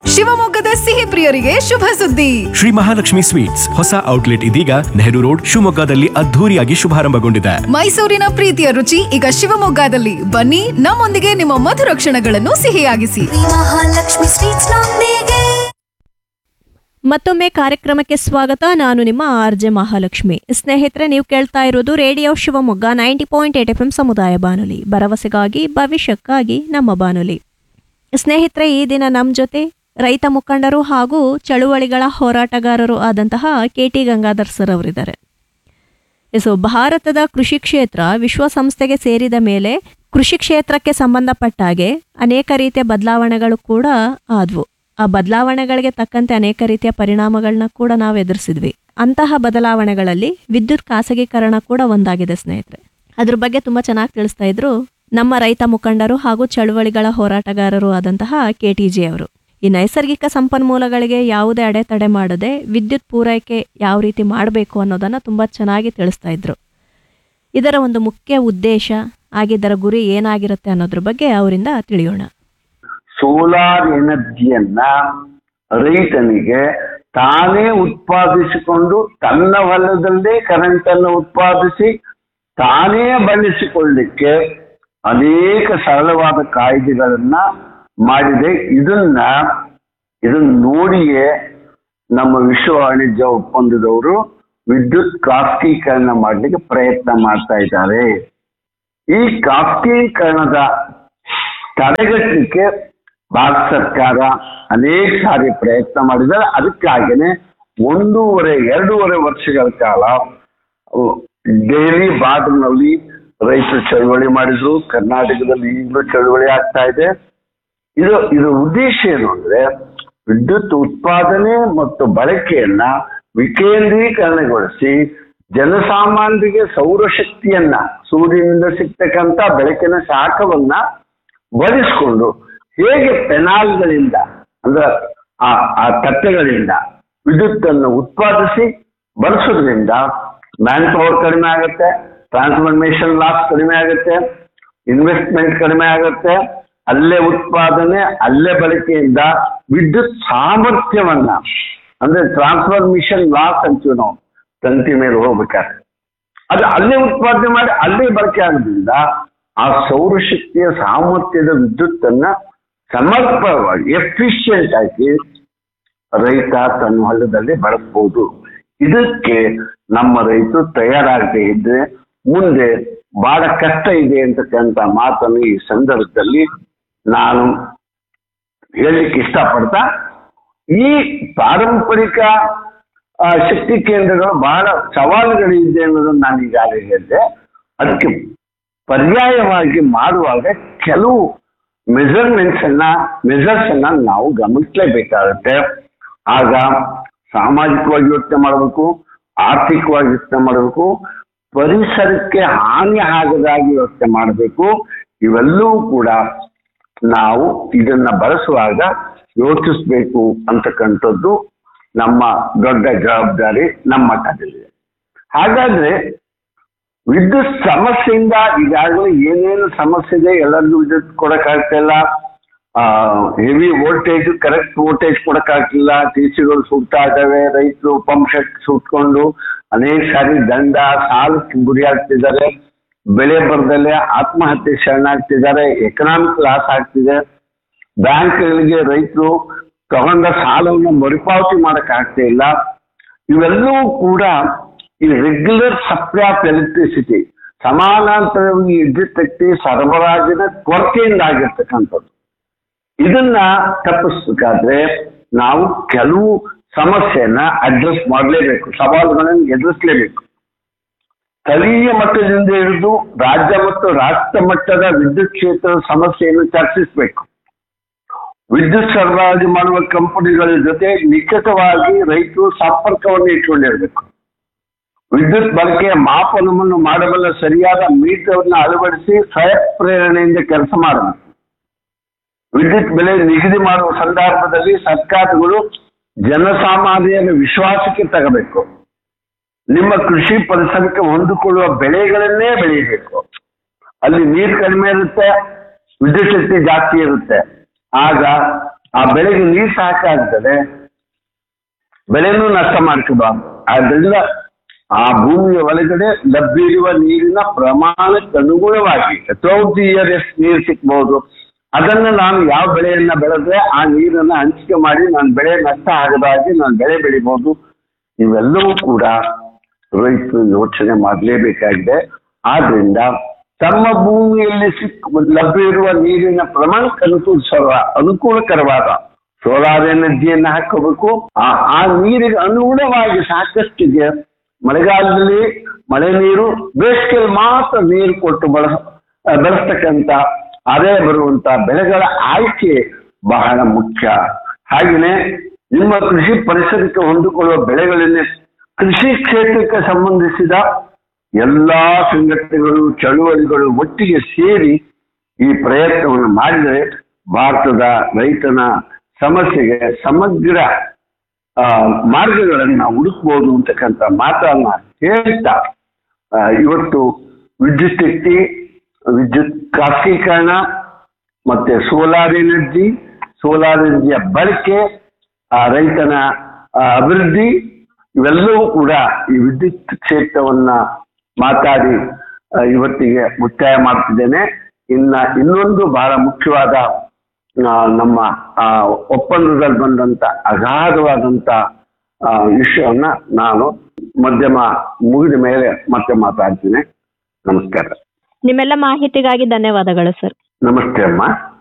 ಶಿವಮೊಗ್ಗದ ಸಿಹಿ ಪ್ರಿಯರಿಗೆ ಶುಭ ಸುದ್ದಿ ಶ್ರೀ ಮಹಾಲಕ್ಷ್ಮಿ ಸ್ವೀಟ್ಸ್ ಹೊಸ ಔಟ್ಲೆಟ್ ಇದೀಗ ನೆಹರು ರೋಡ್ ಶಿವಮೊಗ್ಗದಲ್ಲಿ ಅದ್ಧೂರಿಯಾಗಿ ಶುಭಾರಂಭಗೊಂಡಿದೆ ಮೈಸೂರಿನ ಪ್ರೀತಿಯ ರುಚಿ ಈಗ ಶಿವಮೊಗ್ಗದಲ್ಲಿ ಬನ್ನಿ ನಮ್ಮೊಂದಿಗೆ ನಿಮ್ಮ ಮಧುರ ಕ್ಷಣಗಳನ್ನು ಸಿಹಿಯಾಗಿಸಿ ಮಹಾಲಕ್ಷ್ಮಿ ಸ್ವೀಟ್ಸ್ ನೊಂದಿಗೆ ಮತ್ತೊಮ್ಮೆ ಕಾರ್ಯಕ್ರಮಕ್ಕೆ ಸ್ವಾಗತ ನಾನು ನಿಮ್ಮ ಆರ್ ಜೆ ಮಹಾಲಕ್ಷ್ಮಿ ಸ್ನೇಹಿತರೆ ನೀವು ಕೇಳ್ತಾ ಇರೋದು radio Shivamogga ninety point eight F M ಸಮುದಾಯ ಬಾನುಲಿ ಭರವಸೆಗಾಗಿ ಭವಿಷ್ಯಕ್ಕಾಗಿ ನಮ್ಮ ಬಾನುಲಿ ಸ್ನೇಹಿತರೆ ಈ ದಿನ ನಮ್ಮ ಜೊತೆ ರೈತ ಮುಖಂಡರು ಹಾಗೂ ಚಳುವಳಿಗಳ ಹೋರಾಟಗಾರರು ಆದಂತಹ ಕೆ ಟಿ ಗಂಗಾಧರ್ ಸರ್ ಅವರಿದ್ದಾರೆ ಸೊ ಭಾರತದ ಕೃಷಿ ಕ್ಷೇತ್ರ ವಿಶ್ವಸಂಸ್ಥೆಗೆ ಸೇರಿದ ಮೇಲೆ ಕೃಷಿ ಕ್ಷೇತ್ರಕ್ಕೆ ಸಂಬಂಧಪಟ್ಟ ಹಾಗೆ ಅನೇಕ ರೀತಿಯ ಬದಲಾವಣೆಗಳು ಕೂಡ ಆದವು ಆ ಬದಲಾವಣೆಗಳಿಗೆ ತಕ್ಕಂತೆ ಅನೇಕ ರೀತಿಯ ಪರಿಣಾಮಗಳನ್ನ ಕೂಡ ನಾವು ಎದುರಿಸಿದ್ವಿ ಅಂತಹ ಬದಲಾವಣೆಗಳಲ್ಲಿ ವಿದ್ಯುತ್ ಖಾಸಗೀಕರಣ ಕೂಡ ಒಂದಾಗಿದೆ ಸ್ನೇಹಿತರೆ ಅದ್ರ ಬಗ್ಗೆ ತುಂಬ ಚೆನ್ನಾಗಿ ತಿಳಿಸ್ತಾ ಇದ್ರು ನಮ್ಮ ರೈತ ಮುಖಂಡರು ಹಾಗೂ ಚಳುವಳಿಗಳ ಹೋರಾಟಗಾರರು ಆದಂತಹ ಕೆ ಟಿ ಜಿ ಅವರು ಈ ನೈಸರ್ಗಿಕ ಸಂಪನ್ಮೂಲಗಳಿಗೆ ಯಾವುದೇ ಅಡೆತಡೆ ಮಾಡದೆ ವಿದ್ಯುತ್ ಪೂರೈಕೆ ಯಾವ ರೀತಿ ಮಾಡಬೇಕು ಅನ್ನೋದನ್ನ ತುಂಬ ಚೆನ್ನಾಗಿ ತಿಳಿಸ್ತಾ ಇದ್ರು ಇದರ ಒಂದು ಮುಖ್ಯ ಉದ್ದೇಶ ಆಗಿದ್ದರ ಗುರಿ ಏನಾಗಿರುತ್ತೆ ಅನ್ನೋದ್ರ ಬಗ್ಗೆ ಅವರಿಂದ ತಿಳಿಯೋಣ ಸೋಲಾರ್ ಎನರ್ಜಿಯನ್ನ ರೈತನಿಗೆ ತಾನೇ ಉತ್ಪಾದಿಸಿಕೊಂಡು ತನ್ನ ಹೊಲದಲ್ಲೇ ಕರೆಂಟ್ ಅನ್ನು ಉತ್ಪಾದಿಸಿ ತಾನೇ ಬಳಸಿಕೊಳ್ಳಿಕ್ಕೆ ಅನೇಕ ಸರಳವಾದ ಕಾಯ್ದೆಗಳನ್ನ ಮಾಡಿದೆ ಇದನ್ನ ಇದನ್ನ ನೋಡಿಯೇ ನಮ್ಮ ವಿಶ್ವ ವಾಣಿಜ್ಯ ಒಪ್ಪಂದದವರು ವಿದ್ಯುತ್ ಖಾಸಗೀಕರಣ ಮಾಡಲಿಕ್ಕೆ ಪ್ರಯತ್ನ ಮಾಡ್ತಾ ಇದ್ದಾರೆ ಈ ಖಾಸಗೀಕರಣದ ತಡೆಗಟ್ಟಲಿಕ್ಕೆ ಭಾರತ ಸರ್ಕಾರ ಅನೇಕ ಸಾರಿ ಪ್ರಯತ್ನ ಮಾಡಿದ್ದಾರೆ ಅದಕ್ಕಾಗಿನೇ ಒಂದೂವರೆ ಎರಡೂವರೆ ವರ್ಷಗಳ ಕಾಲ ಡೈಲಿ ಬಾರ್ಡರ್ನಲ್ಲಿ ರೈತರು ಚಳವಳಿ ಮಾಡಿದ್ರು ಕರ್ನಾಟಕದಲ್ಲಿ ಈಗಲೂ ಚಳವಳಿ ಆಗ್ತಾ ಇದೆ ಇದು ಇದರ ಉದ್ದೇಶ ಏನು ಅಂದ್ರೆ ವಿದ್ಯುತ್ ಉತ್ಪಾದನೆ ಮತ್ತು ಬಳಕೆಯನ್ನ ವಿಕೇಂದ್ರೀಕರಣಗೊಳಿಸಿ ಜನಸಾಮಾನ್ಯರಿಗೆ ಸೌರಶಕ್ತಿಯನ್ನ ಸೂರ್ಯನಿಂದ ಸಿಗ್ತಕ್ಕಂಥ ಬೆಳಕಿನ ಶಾಖವನ್ನ ಬಳಸಿಕೊಂಡು ಹೇಗೆ ಪೆನಾಲ್ಗಳಿಂದ ಅಂದ್ರೆ ಆ ಆ ತಟ್ಟೆಗಳಿಂದ ವಿದ್ಯುತ್ ಅನ್ನು ಉತ್ಪಾದಿಸಿ ಬಳಸೋದ್ರಿಂದ ಮ್ಯಾನ್ ಪವರ್ ಕಡಿಮೆ ಆಗುತ್ತೆ ಟ್ರಾನ್ಸ್ಫರ್ಮೇಶನ್ ಲಾಸ್ ಕಡಿಮೆ ಆಗುತ್ತೆ ಇನ್ವೆಸ್ಟ್ಮೆಂಟ್ ಕಡಿಮೆ ಆಗುತ್ತೆ ಅಲ್ಲೇ ಉತ್ಪಾದನೆ ಅಲ್ಲೇ ಬಳಕೆಯಿಂದ ವಿದ್ಯುತ್ ಸಾಮರ್ಥ್ಯವನ್ನ ಅಂದ್ರೆ ಟ್ರಾನ್ಸ್ಫರ್ಮೇಶನ್ ಲಾಸ್ ಅಂತೀವಿ ನಾವು ತಂತಿ ಮೇಲೆ ಹೋಗ್ಬೇಕಾದ್ರೆ ಅದು ಅಲ್ಲೇ ಉತ್ಪಾದನೆ ಮಾಡಿ ಅಲ್ಲೇ ಬಳಕೆ ಆಗೋದ್ರಿಂದ ಆ ಸೌರಶಕ್ತಿಯ ಸಾಮರ್ಥ್ಯದ ವಿದ್ಯುತ್ ಅನ್ನ ಸಮರ್ಪಕವಾಗಿ ಎಫಿಷಿಯಂಟ್ ಆಗಿ ರೈತ ತನ್ನ ಹೊಲದಲ್ಲಿ ಬಳಸ್ಬೋದು ಇದಕ್ಕೆ ನಮ್ಮ ರೈತರು ತಯಾರಾಗದೆ ಇದ್ರೆ ಮುಂದೆ ಬಹಳ ಕಷ್ಟ ಇದೆ ಅಂತಕ್ಕಂಥ ಮಾತನ್ನು ಈ ಸಂದರ್ಭದಲ್ಲಿ ನಾನು ಹೇಳಲಿಕ್ಕೆ ಇಷ್ಟಪಡ್ತಾ ಈ ಪಾರಂಪರಿಕ ಆ, ಶಕ್ತಿ ಕೇಂದ್ರಗಳು ಬಹಳ ಸವಾಲುಗಳಿದೆ ಅನ್ನೋದನ್ನು ನಾನು ಈಗಾಗಲೇ ಹೇಳಿದೆ ಅದಕ್ಕೆ ಪರ್ಯಾಯವಾಗಿ ಮಾಡುವಾಗ ಕೆಲವು ಮೆಜರ್ಮೆಂಟ್ಸ್ ಅನ್ನ ಮೆಜರ್ಸ್ ಅನ್ನ ನಾವು ಗಮನಿಸಲೇಬೇಕಾಗುತ್ತೆ ಆಗ ಸಾಮಾಜಿಕವಾಗಿ ಯೋಚನೆ ಮಾಡಬೇಕು ಆರ್ಥಿಕವಾಗಿ ಯೋಚನೆ ಮಾಡಬೇಕು ಪರಿಸರಕ್ಕೆ ಹಾನಿ ಆಗದಾಗಿ ಯೋಚನೆ ಮಾಡಬೇಕು ಇವೆಲ್ಲವೂ ಕೂಡ ನಾವು ಇದನ್ನ ಬಳಸುವಾಗ ಯೋಚಿಸ್ಬೇಕು ಅಂತಕ್ಕಂಥದ್ದು ನಮ್ಮ ದೊಡ್ಡ ಜವಾಬ್ದಾರಿ ನಮ್ಮ ಮಟ್ಟದಲ್ಲಿದೆ ಹಾಗಾದ್ರೆ ವಿದ್ಯುತ್ ಸಮಸ್ಯೆಯಿಂದ ಈಗಾಗಲೇ ಏನೇನು ಸಮಸ್ಯೆ ಇದೆ ಎಲ್ಲರಿಗೂ ವಿದ್ಯುತ್ ಕೊಡಕ್ಕಾಗ್ತಿಲ್ಲ ಹೆವಿ ವೋಲ್ಟೇಜ್ ಕರೆಕ್ಟ್ ವೋಲ್ಟೇಜ್ ಕೊಡಕ್ಕಾಗ್ತಿಲ್ಲ ಟಿ ಸಿಗಳು ಸುಡ್ತಾ ಇದ್ದಾವೆ ರೈತರು ಪಂಪ್ ಸೆಟ್ ಸುಟ್ಕೊಂಡು ಅನೇಕ ಸಾರಿ ದಂಡ ಸಾಲಕ್ಕೆ ಗುರಿ ಆಗ್ತಿದ್ದಾರೆ ಬೆಳೆ ಬರದಲ್ಲೇ ಆತ್ಮಹತ್ಯೆ ಶರಣಾಗ್ತಿದ್ದಾರೆ ಎಕನಾಮಿಕ್ ಲಾಸ್ ಆಗ್ತಿದೆ ಬ್ಯಾಂಕ್ಗಳಿಗೆ ರೈತರು ತಗೊಂಡ ಸಾಲವನ್ನು ಮರುಪಾವತಿ ಮಾಡಕ್ ಆಗ್ತಾ ಇಲ್ಲ ಇವೆಲ್ಲವೂ ಕೂಡ ಈ ರೆಗ್ಯುಲರ್ ಸಪ್ಲೈ ಆಫ್ ಎಲೆಕ್ಟ್ರಿಸಿಟಿ ಸಮಾನಾಂತರವಾಗಿ ವಿದ್ಯುತ್ ಶಕ್ತಿ ಸರಬರಾಜಿನ ಕೊರತೆಯಿಂದ ಆಗಿರ್ತಕ್ಕಂಥದ್ದು ಇದನ್ನ ತಪ್ಪಿಸ್ಬೇಕಾದ್ರೆ ನಾವು ಕೆಲವು ಸಮಸ್ಯೆಯನ್ನ ಅಡ್ರೆಸ್ ಮಾಡಲೇಬೇಕು ಸವಾಲುಗಳನ್ನು ಎದುರಿಸಲೇಬೇಕು ಸ್ಥಳೀಯ ಮಟ್ಟದಿಂದ ಹಿಡಿದು ರಾಜ್ಯ ಮತ್ತು ರಾಷ್ಟ್ರ ಮಟ್ಟದ ವಿದ್ಯುತ್ ಕ್ಷೇತ್ರದ ಸಮಸ್ಯೆಯನ್ನು ಚರ್ಚಿಸಬೇಕು ವಿದ್ಯುತ್ ಸರಬರಾಜು ಮಾಡುವ ಕಂಪನಿಗಳ ಜೊತೆ ನಿಕಟವಾಗಿ ರೈತರು ಸಂಪರ್ಕವನ್ನು ಇಟ್ಕೊಂಡಿರಬೇಕು ವಿದ್ಯುತ್ ಬಳಕೆಯ ಮಾಪನವನ್ನು ಮಾಡಬಲ್ಲ ಸರಿಯಾದ ಮೀಟರ್ನ ಅಳವಡಿಸಿ ಸ್ವಯಂ ಪ್ರೇರಣೆಯಿಂದ ಕೆಲಸ ಮಾಡಬೇಕು ವಿದ್ಯುತ್ ಬೆಲೆ ನಿಗದಿ ಮಾಡುವ ಸಂದರ್ಭದಲ್ಲಿ ಸರ್ಕಾರಗಳು ಜನಸಾಮಾನ್ಯರ ವಿಶ್ವಾಸಕ್ಕೆ ತಗಬೇಕು ನಿಮ್ಮ ಕೃಷಿ ಪರಿಸರಕ್ಕೆ ಹೊಂದಿಕೊಳ್ಳುವ ಬೆಳೆಗಳನ್ನೇ ಬೆಳೆಯಬೇಕು ಅಲ್ಲಿ ನೀರು ಕಡಿಮೆ ಇರುತ್ತೆ ವಿದ್ಯುತ್ ಶಕ್ತಿ ಜಾಸ್ತಿ ಇರುತ್ತೆ ಆಗ ಆ ಬೆಳೆಗೆ ನೀರು ಸಾಕಾಗ್ತದೆ ಬೆಳೆನೂ ನಷ್ಟ ಮಾಡ್ಕೋಬಾರ್ದು ಆದ್ರಿಂದ ಆ ಭೂಮಿಯ ಒಳಗಡೆ ಲಭ್ಯ ಇರುವ ನೀರಿನ ಪ್ರಮಾಣಕ್ಕೆ ಅನುಗುಣವಾಗಿ ಥ್ರೌಟ್ ದಿ ಇಯರ್ ಎಷ್ಟು ನೀರು ಸಿಕ್ಬಹುದು ಅದನ್ನ ನಾನು ಯಾವ ಬೆಳೆಯನ್ನ ಬೆಳೆದ್ರೆ ಆ ನೀರನ್ನ ಹಂಚಿಕೆ ಮಾಡಿ ನಾನು ಬೆಳೆ ನಷ್ಟ ಆಗದಾಗಿ ನಾನು ಬೆಳೆ ಬೆಳಿಬಹುದು ಇವೆಲ್ಲವೂ ಕೂಡ ರೈತರು ಯೋಚನೆ ಮಾಡಲೇಬೇಕಾಗಿದೆ ಆದ್ರಿಂದ ತಮ್ಮ ಭೂಮಿಯಲ್ಲಿ ಸಿಕ್ ಲಭ್ಯ ಇರುವ ನೀರಿನ ಪ್ರಮಾಣಕ್ಕೆ ಅನುಕೂಲಿಸುವ ಅನುಕೂಲಕರವಾದ ಸೋಲಾರ್ ಎನರ್ಜಿಯನ್ನ ಹಾಕೋಬೇಕು ಆ ಆ ನೀರಿಗೆ ಅನುಗುಣವಾಗಿ ಸಾಕಷ್ಟಿಗೆ ಮಳೆಗಾಲದಲ್ಲಿ ಮಳೆ ನೀರು ಬೇಸಿಗೆಯಲ್ಲಿ ಮಾತ್ರ ನೀರು ಕೊಟ್ಟು ಬಳಸ ಆ, ಬೆಳೆಸ್ತಕ್ಕಂಥ ಆದಾಯ ಬರುವಂತ ಬೆಳೆಗಳ ಆಯ್ಕೆ ಬಹಳ ಮುಖ್ಯ ಹಾಗೆಯೇ ನಿಮ್ಮ ಕೃಷಿ ಪರಿಸರಕ್ಕೆ ಹೊಂದಿಕೊಳ್ಳುವ ಬೆಳೆಗಳನ್ನೇ ಕೃಷಿ ಕ್ಷೇತ್ರಕ್ಕೆ ಸಂಬಂಧಿಸಿದ ಎಲ್ಲಾ ಸಂಘಟನೆಗಳು ಚಳುವಳಿಗಳು ಒಟ್ಟಿಗೆ ಸೇರಿ ಈ ಪ್ರಯತ್ನವನ್ನು ಮಾಡಿದರೆ ಭಾರತದ ರೈತನ ಸಮಸ್ಯೆಗೆ ಸಮಗ್ರ ಆ, ಮಾರ್ಗಗಳನ್ನ ಹುಡುಕ್ಬೋದು ಅಂತಕ್ಕಂಥ ಮಾತನ್ನ ಹೇಳ್ತಾ ಆ, ಇವತ್ತು ವಿದ್ಯುತ್ ಶಕ್ತಿ ವಿದ್ಯುತ್ ಖಾಸಗೀಕರಣ ಮತ್ತೆ ಸೋಲಾರ್ ಎನರ್ಜಿ ಸೋಲಾರ್ ಎನರ್ಜಿಯ ಬಳಕೆ ಆ ರೈತನ ಆ, ಅಭಿವೃದ್ಧಿ ಇವೆಲ್ಲವೂ ಕೂಡ ಈ ವಿದ್ಯುತ್ ಕ್ಷೇತ್ರವನ್ನ ಮಾತಾಡಿ ಆ, ಇವತ್ತಿಗೆ ಮುಕ್ತಾಯ ಮಾಡ್ತಿದ್ದೇನೆ ಇನ್ನ ಇನ್ನೊಂದು ಬಹಳ ಮುಖ್ಯವಾದ ಆ, ನಮ್ಮ ಆ, ಒಪ್ಪಂದದಲ್ಲಿ ಬಂದಂತ ಅಗಾಧವಾದಂತ ಆ, ವಿಷಯವನ್ನ ನಾನು ಮಧ್ಯಮ ಮುಗಿದ ಮೇಲೆ ಮತ್ತೆ ಮಾತಾಡ್ತೀನಿ ನಮಸ್ಕಾರ ನಿಮ್ಮೆಲ್ಲ ಮಾಹಿತಿಗಾಗಿ ಧನ್ಯವಾದಗಳು ಸರ್ ನಮಸ್ತೆ ಅಮ್ಮ